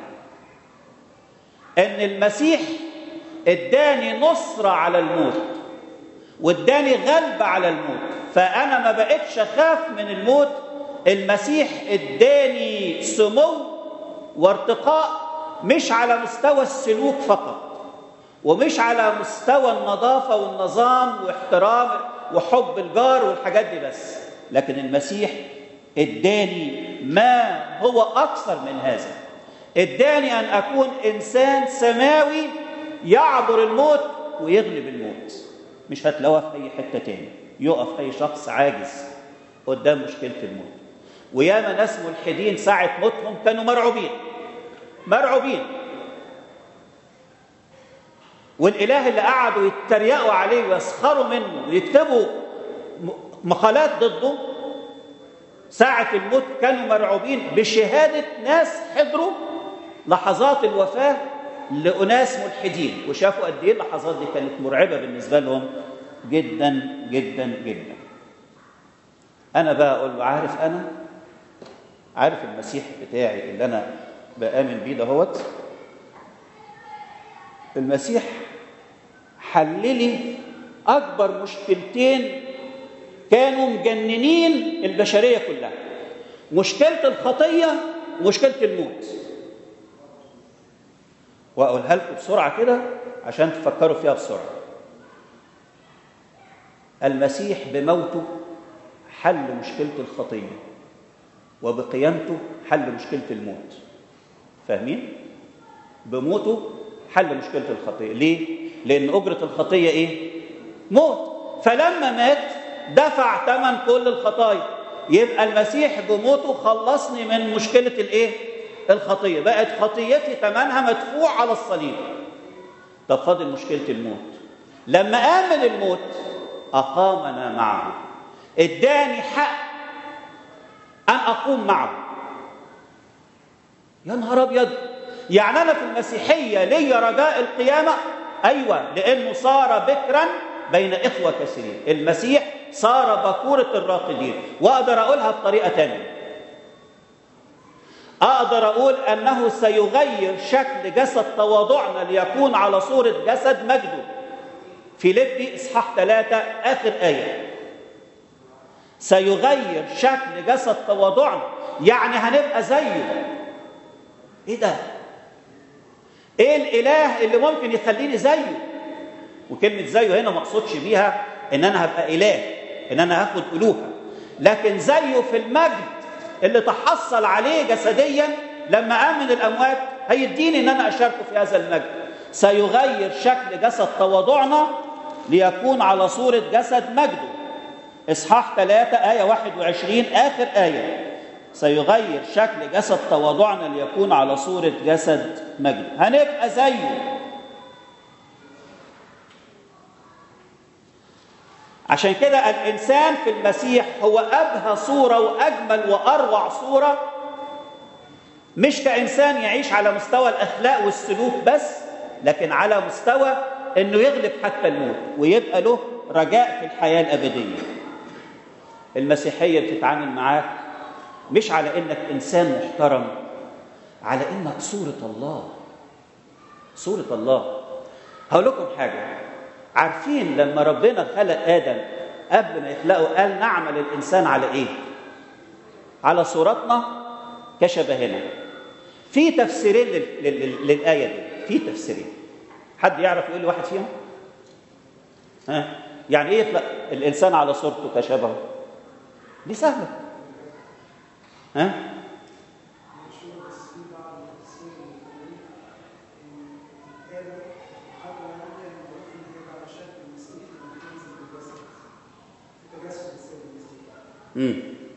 إن المسيح اداني نصرة على الموت واداني غلبة على الموت فأنا ما بقتش أخاف من الموت المسيح اداني سمو وارتقاء مش على مستوى السلوك فقط ومش على مستوى النظافة والنظام واحترام وحب الجار والحاجات دي بس لكن المسيح اداني ما هو أكثر من هذا اداني أن أكون إنسان سماوي يعبر الموت ويغلب الموت مش هتلاقوها في أي حتة تاني يقف أي شخص عاجز قدام مشكلة الموت وياما ناس ملحدين ساعة موتهم كانوا مرعوبين مرعوبين والإله اللي قعدوا يتريقوا عليه ويسخروا منه ويكتبوا مقالات ضده ساعة الموت كانوا مرعوبين بشهادة ناس حضروا لحظات الوفاة لأناس ملحدين وشافوا قد إيه اللحظات دي كانت مرعبة بالنسبة لهم جدا جدا جدا أنا بقى أقول له عارف أنا عارف المسيح بتاعي اللي أنا بآمن بيه دهوت المسيح حل لي أكبر مشكلتين كانوا مجننين البشرية كلها مشكلة الخطية ومشكلة الموت وأقولها لكم بسرعة كده عشان تفكروا فيها بسرعة المسيح بموته حل مشكلة الخطية وبقيامته حل مشكلة الموت فاهمين؟ بموته حل مشكلة الخطية ليه؟ لأن أجرة الخطية إيه؟ موت فلما مات دفع ثمن كل الخطايا يبقى المسيح بموته خلصني من مشكلة الإيه؟ الخطية بقت خطيتي ثمنها مدفوع على الصليب طب فاضل مشكلة الموت لما آمن الموت أقامنا معه اداني حق أن أقوم معه يا نهار أبيض يعني أنا في المسيحية ليا رجاء القيامة أيوة لأنه صار بكرا بين إخوة كثيرين المسيح صار بكورة الراقدين وأقدر أقولها بطريقة تانية أقدر أقول أنه سيغير شكل جسد تواضعنا ليكون على صورة جسد مجده فيليبي إصحاح ثلاثة آخر آية سيغير شكل جسد تواضعنا يعني هنبقى زيه ايه ده ايه الاله اللي ممكن يخليني زيه وكلمه زيه هنا ما اقصدش بيها ان انا هبقى اله ان انا هاخد الوهه لكن زيه في المجد اللي تحصل عليه جسديا لما قام من الاموات هيديني ان انا اشاركه في هذا المجد سيغير شكل جسد تواضعنا ليكون على صوره جسد مجده اصحاح 3 ايه 21 اخر ايه سيغير شكل جسد تواضعنا ليكون على صوره جسد مجده هنبقى زيه عشان كده الانسان في المسيح هو ابهى صوره واجمل واروع صوره مش كانسان يعيش على مستوى الاخلاق والسلوك بس لكن على مستوى انه يغلب حتى الموت ويبقى له رجاء في الحياه الابديه المسيحيه بتتعامل معاك مش على انك انسان محترم على انك صوره الله صوره الله هقول لكم حاجه عارفين لما ربنا خلق ادم قبل ما يخلقه قال نعمل الانسان على ايه على صورتنا كشبهنا في تفسيرين لل... لل... للايه دي في تفسيرين حد يعرف يقول لي واحد فيهم ها يعني ايه يخلق الانسان على صورته كشبهه دي سهله ها امم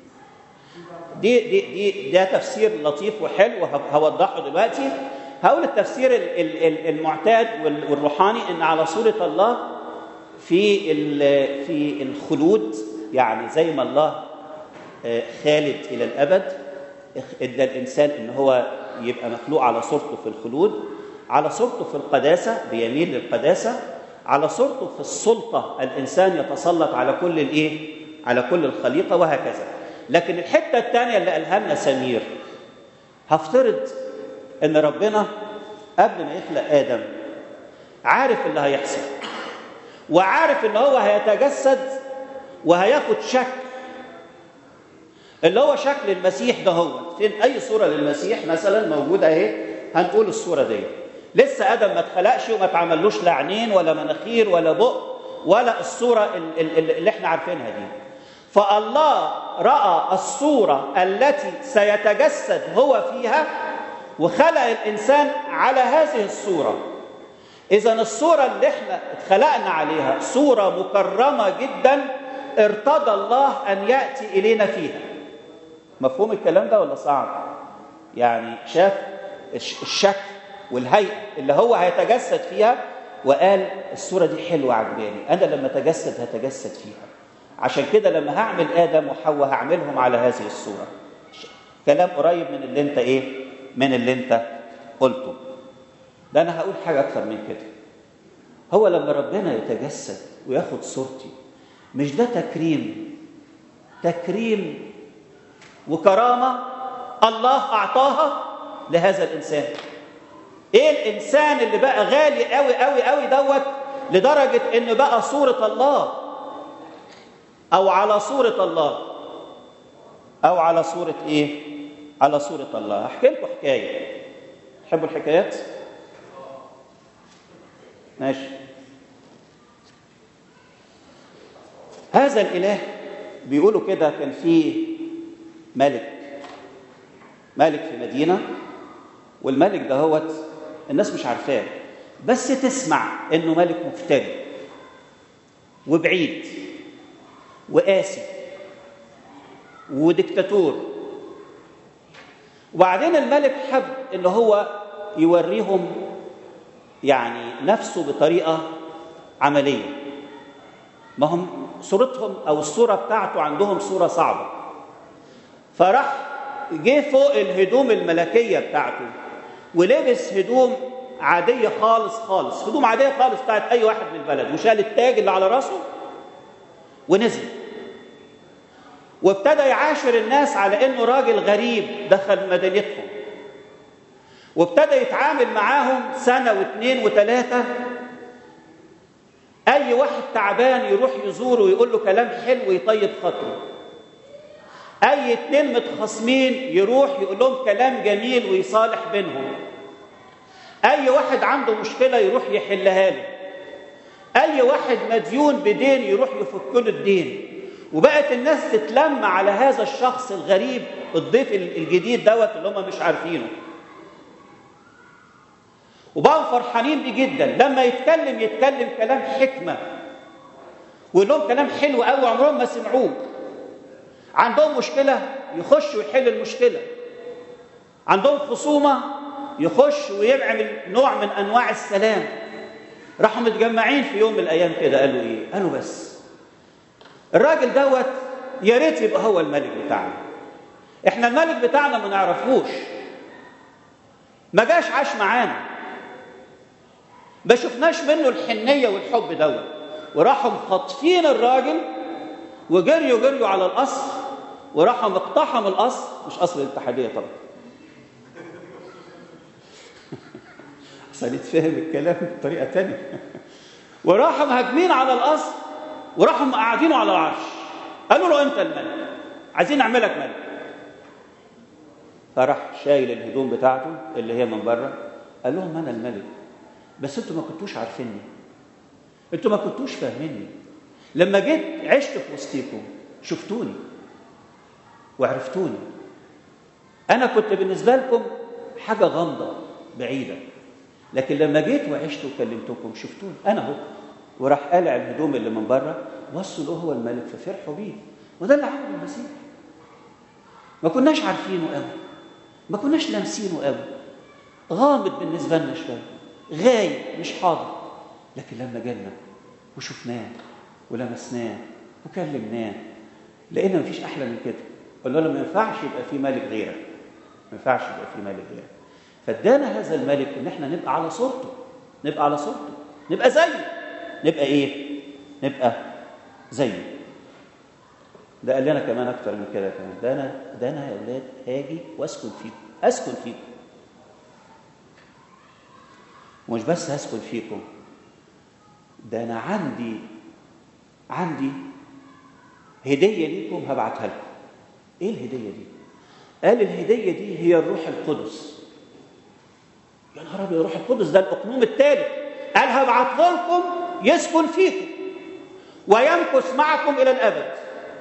دي دي دي ده تفسير لطيف وحلو هوضحه دلوقتي هقول التفسير المعتاد والروحاني ان على صوره الله في في الخلود يعني زي ما الله خالد الى الابد ادى الانسان ان هو يبقى مخلوق على صورته في الخلود على صورته في القداسه بيميل للقداسه على صورته في السلطه الانسان يتسلط على كل الايه على كل الخليقه وهكذا لكن الحته الثانيه اللي قالها لنا سمير هفترض ان ربنا قبل ما يخلق ادم عارف اللي هيحصل وعارف ان هو هيتجسد وهياخد شكل اللي هو شكل المسيح ده هو فين اي صوره للمسيح مثلا موجوده اهي هنقول الصوره دي لسه ادم ما اتخلقش وما اتعملوش لا عينين ولا مناخير ولا بق ولا الصوره اللي احنا عارفينها دي فالله راى الصوره التي سيتجسد هو فيها وخلق الانسان على هذه الصوره اذا الصوره اللي احنا اتخلقنا عليها صوره مكرمه جدا ارتضى الله ان ياتي الينا فيها مفهوم الكلام ده ولا صعب يعني شاف الشكل والهيئه اللي هو هيتجسد فيها وقال الصوره دي حلوه عجباني انا لما اتجسد هتجسد فيها عشان كده لما هعمل ادم وحواء هعملهم على هذه الصوره كلام قريب من اللي انت ايه من اللي انت قلته ده انا هقول حاجه اكتر من كده هو لما ربنا يتجسد وياخد صورتي مش ده تكريم تكريم وكرامه الله اعطاها لهذا الانسان ايه الانسان اللي بقى غالي قوي قوي قوي دوت لدرجه انه بقى صوره الله او على صوره الله او على صوره ايه على صوره الله احكي لكم حكايه تحبوا الحكايات ماشي هذا الاله بيقولوا كده كان فيه ملك ملك في مدينه والملك دهوت الناس مش عارفاه بس تسمع انه ملك مفتري وبعيد وقاسي وديكتاتور وبعدين الملك حب ان هو يوريهم يعني نفسه بطريقه عمليه ما هم صورتهم او الصوره بتاعته عندهم صوره صعبه فراح جه فوق الهدوم الملكيه بتاعته ولبس هدوم عاديه خالص خالص هدوم عاديه خالص بتاعت اي واحد من البلد وشال التاج اللي على راسه ونزل وابتدى يعاشر الناس على انه راجل غريب دخل مدينتهم وابتدى يتعامل معاهم سنه واثنين وثلاثه اي واحد تعبان يروح يزوره ويقول له كلام حلو يطيب خاطره اي اتنين متخاصمين يروح يقول لهم كلام جميل ويصالح بينهم اي واحد عنده مشكله يروح يحلها له اي واحد مديون بدين يروح يفك له الدين وبقت الناس تتلم على هذا الشخص الغريب الضيف الجديد دوت اللي هم مش عارفينه وبقوا فرحانين بيه جدا لما يتكلم يتكلم كلام حكمه ويقول لهم كلام حلو قوي عمرهم ما سمعوه عندهم مشكله يخش ويحل المشكله عندهم خصومه يخش ويعمل نوع من انواع السلام راحوا متجمعين في يوم من الايام كده قالوا ايه قالوا بس الراجل دوت يا ريت يبقى هو الملك بتاعنا احنا الملك بتاعنا ما نعرفوش ما جاش عاش معانا ما شفناش منه الحنيه والحب دوت وراحوا مخطفين الراجل وجريوا جريوا على القصر وراحوا مقتحم القصر مش قصر الاتحاديه طبعا عشان يتفهم الكلام بطريقه تانية وراحوا مهاجمين على القصر وراحوا مقعدينه على العرش قالوا له انت الملك عايزين نعملك ملك فراح شايل الهدوم بتاعته اللي هي من بره قال لهم انا الملك بس انتوا ما كنتوش عارفيني انتوا ما كنتوش فاهميني لما جيت عشت في وسطيكم شفتوني وعرفتوني انا كنت بالنسبه لكم حاجه غامضه بعيده لكن لما جيت وعشت وكلمتكم شفتوني انا اهو وراح قالع الهدوم اللي من بره وصوا له هو الملك ففرحوا بيه وده اللي عمله المسيح ما كناش عارفينه قوي ما كناش لامسينه قوي غامض بالنسبه لنا شويه غايب مش حاضر لكن لما جالنا وشفناه ولمسناه وكلمناه لقينا مفيش احلى من كده قلنا له ما ينفعش يبقى في ملك غيرك ما ينفعش يبقى في ملك غيرك فادانا هذا الملك ان احنا نبقى على صورته نبقى على صورته نبقى زيه نبقى ايه نبقى زيه ده قال لنا كمان اكتر من كده كمان ده انا ده انا يا اولاد هاجي واسكن فيكم اسكن فيكم ومش بس هسكن فيكم ده انا عندي عندي هديه ليكم هبعتها لكم ايه الهديه دي قال الهديه دي هي الروح القدس يا نهار ابيض الروح القدس ده الاقنوم الثالث قال هبعته لكم يسكن فيكم ويمكث معكم الى الابد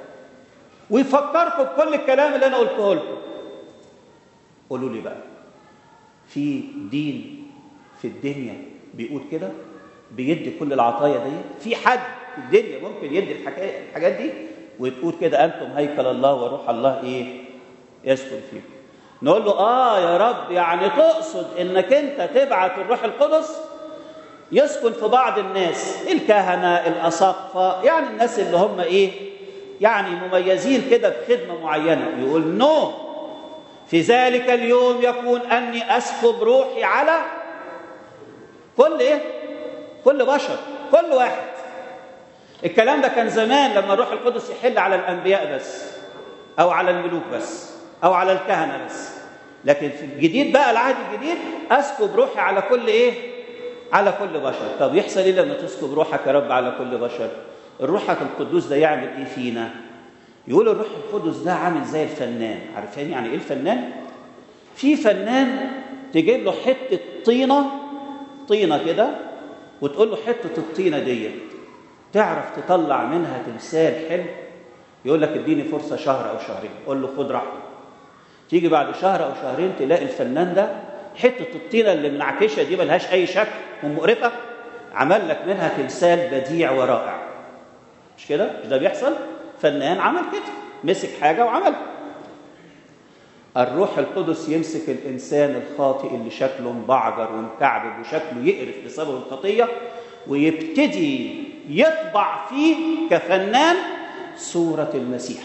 ويفكركم بكل الكلام اللي انا قلته لكم قولوا لي بقى في دين في الدنيا بيقول كده بيدي كل العطايا دي في حد في الدنيا ممكن يدي الحكاية الحاجات دي وتقول كده انتم هيكل الله وروح الله ايه يسكن فيكم نقول له اه يا رب يعني تقصد انك انت تبعت الروح القدس يسكن في بعض الناس الكهنه الاساقفه يعني الناس اللي هم ايه يعني مميزين كده بخدمه معينه يقول نو في ذلك اليوم يكون اني اسكب روحي على كل ايه كل بشر كل واحد الكلام ده كان زمان لما الروح القدس يحل على الانبياء بس او على الملوك بس او على الكهنه بس لكن في الجديد بقى العهد الجديد اسكب روحي على كل ايه على كل بشر طب يحصل ايه لما تسكب روحك يا رب على كل بشر الروح القدوس ده يعمل ايه فينا يقول الروح القدس ده عامل زي الفنان عارفين يعني ايه الفنان في فنان تجيب له حته طينه طينه كده وتقول له حته الطينه ديت تعرف تطلع منها تمثال حلو يقول لك اديني فرصه شهر او شهرين قول له خد راحتك تيجي بعد شهر او شهرين تلاقي الفنان ده حته الطينه اللي منعكشه دي ملهاش اي شكل ومقرفه عمل لك منها تمثال بديع ورائع مش كده مش ده بيحصل فنان عمل كده مسك حاجه وعمل الروح القدس يمسك الانسان الخاطئ اللي شكله مبعجر ومكعبب وشكله يقرف بسبب الخطيه ويبتدي يطبع فيه كفنان صوره المسيح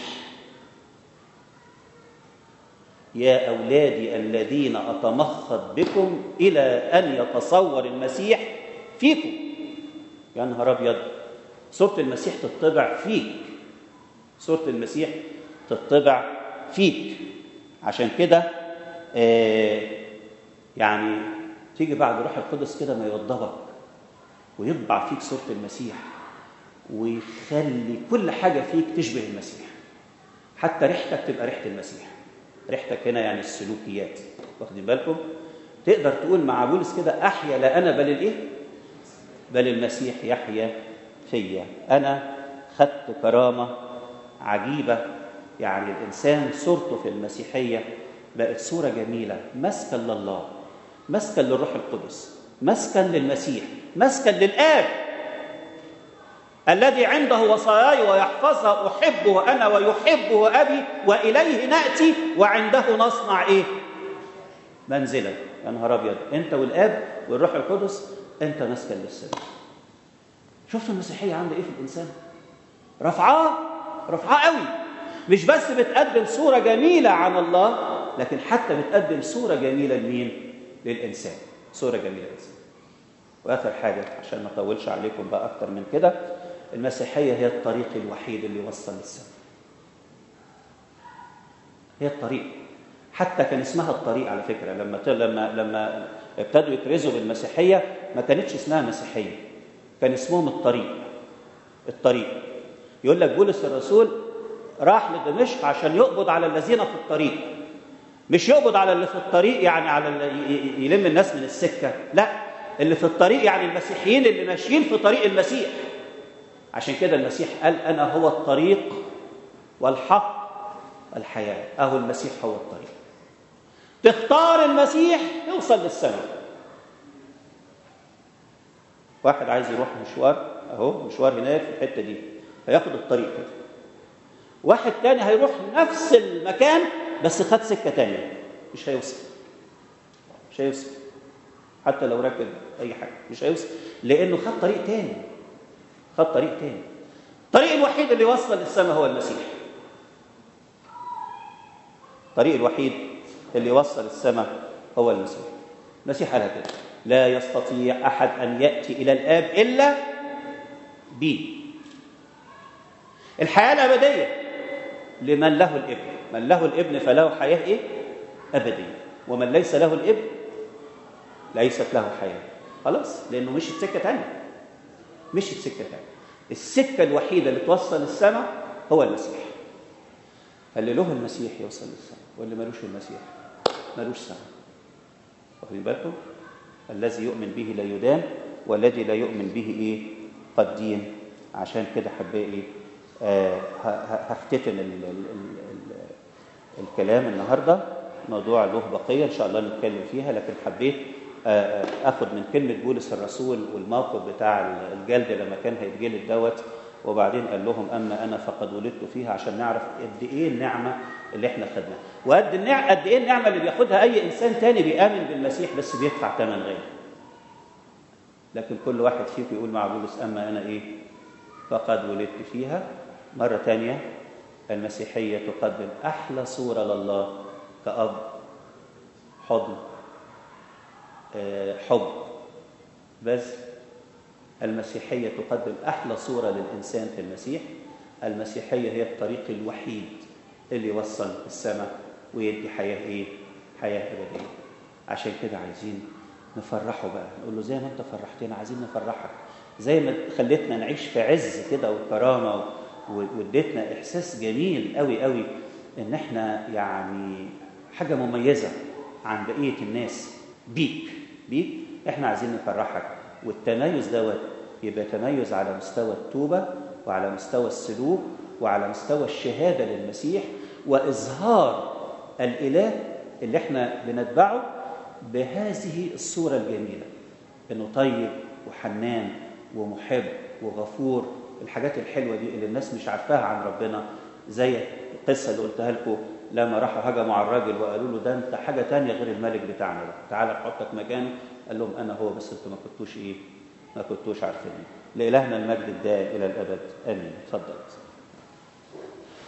يا اولادي الذين اتمخض بكم الى ان يتصور المسيح فيكم يا نهار ابيض صوره المسيح تطبع فيك صوره المسيح تطبع فيك عشان كده آه يعني تيجي بعد روح القدس كده ما يوضبك ويطبع فيك صوره المسيح ويخلي كل حاجه فيك تشبه المسيح حتى ريحتك تبقى ريحه المسيح ريحتك هنا يعني السلوكيات واخدين بالكم تقدر تقول مع بولس كده احيا لا انا بل الايه بل المسيح يحيا فيا انا خدت كرامه عجيبة يعني الإنسان صورته في المسيحية بقت صورة جميلة مسكن لله مسكن للروح القدس مسكن للمسيح مسكن للآب الذي عنده وصاياي ويحفظها أحبه أنا ويحبه أبي وإليه نأتي وعنده نصنع إيه؟ منزلا يا نهار أبيض أنت والآب والروح القدس أنت مسكن للسماء شفتوا المسيحية عاملة إيه في الإنسان؟ رفعاه رفعاه قوي مش بس بتقدم صورة جميلة عن الله لكن حتى بتقدم صورة جميلة لمين؟ للإنسان صورة جميلة للإنسان وآخر حاجة عشان ما أطولش عليكم بقى أكتر من كده المسيحية هي الطريق الوحيد اللي يوصل للسماء هي الطريق حتى كان اسمها الطريق على فكرة لما لما لما ابتدوا يكرزوا بالمسيحية ما كانتش اسمها مسيحية كان اسمهم الطريق الطريق يقول لك بولس الرسول راح لدمشق عشان يقبض على الذين في الطريق مش يقبض على اللي في الطريق يعني على اللي يلم الناس من السكة لا اللي في الطريق يعني المسيحيين اللي ماشيين في طريق المسيح عشان كده المسيح قال أنا هو الطريق والحق والحياة أهو المسيح هو الطريق تختار المسيح يوصل للسماء واحد عايز يروح مشوار اهو مشوار هناك في الحته دي هياخد الطريق كده واحد تاني هيروح نفس المكان بس خد سكه تانيه مش هيوصل مش هيوصل حتى لو ركب اي حاجه مش هيوصل لانه خد طريق تاني خد طريق تاني الطريق الوحيد اللي يوصل للسماء هو المسيح الطريق الوحيد اللي يوصل السماء هو المسيح المسيح قالها كده لا يستطيع احد ان ياتي الى الاب الا بي الحياه الابديه لمن له الابن من له الابن فله حياه ايه ابديه ومن ليس له الابن ليست له حياه خلاص لانه مشي في سكه ثانيه مشي في سكه ثانيه السكه الوحيده اللي توصل السماء هو المسيح فاللي له المسيح يوصل للسماء واللي ملوش المسيح ملوش سماء واخدين بالكم الذي يؤمن به لا يدان والذي لا يؤمن به ايه قد دين عشان كده حبايبي آه هختتم ال ال ال ال الكلام النهارده موضوع له بقيه ان شاء الله نتكلم فيها لكن حبيت آه اخد من كلمه بولس الرسول والموقف بتاع الجلد لما كان هيتجلد دوت وبعدين قال لهم اما انا فقد ولدت فيها عشان نعرف قد ايه النعمه اللي احنا خدناها وقد النعمه قد ايه النعمه اللي بياخدها اي انسان تاني بيامن بالمسيح بس بيدفع ثمن غالي لكن كل واحد فيكم يقول مع بولس اما انا ايه فقد ولدت فيها مره ثانيه المسيحيه تقدم احلى صوره لله كاب حضن حب بذل المسيحية تقدم أحلى صورة للإنسان في المسيح المسيحية هي الطريق الوحيد اللي يوصل السماء ويدي حياة إيه؟ حياة أبدية عشان كده عايزين نفرحه بقى نقول له زي ما أنت فرحتنا عايزين نفرحك زي ما خليتنا نعيش في عز كده وكرامة واديتنا إحساس جميل قوي قوي إن إحنا يعني حاجة مميزة عن بقية الناس بيك بيك إحنا عايزين نفرحك والتميز دوت يبقى تميز على مستوى التوبة وعلى مستوى السلوك وعلى مستوى الشهادة للمسيح وإظهار الإله اللي احنا بنتبعه بهذه الصورة الجميلة إنه طيب وحنان ومحب وغفور الحاجات الحلوة دي اللي الناس مش عارفاها عن ربنا زي القصة اللي قلتها لكم لما راحوا هجموا على الراجل وقالوا له ده انت حاجة تانية غير الملك بتاعنا ده تعالى نحطك مكانه قال لهم انا هو بس انتوا ما كنتوش ايه ما كنتوش عارفين لإلهنا المجد الدائم الى الابد امين اتفضل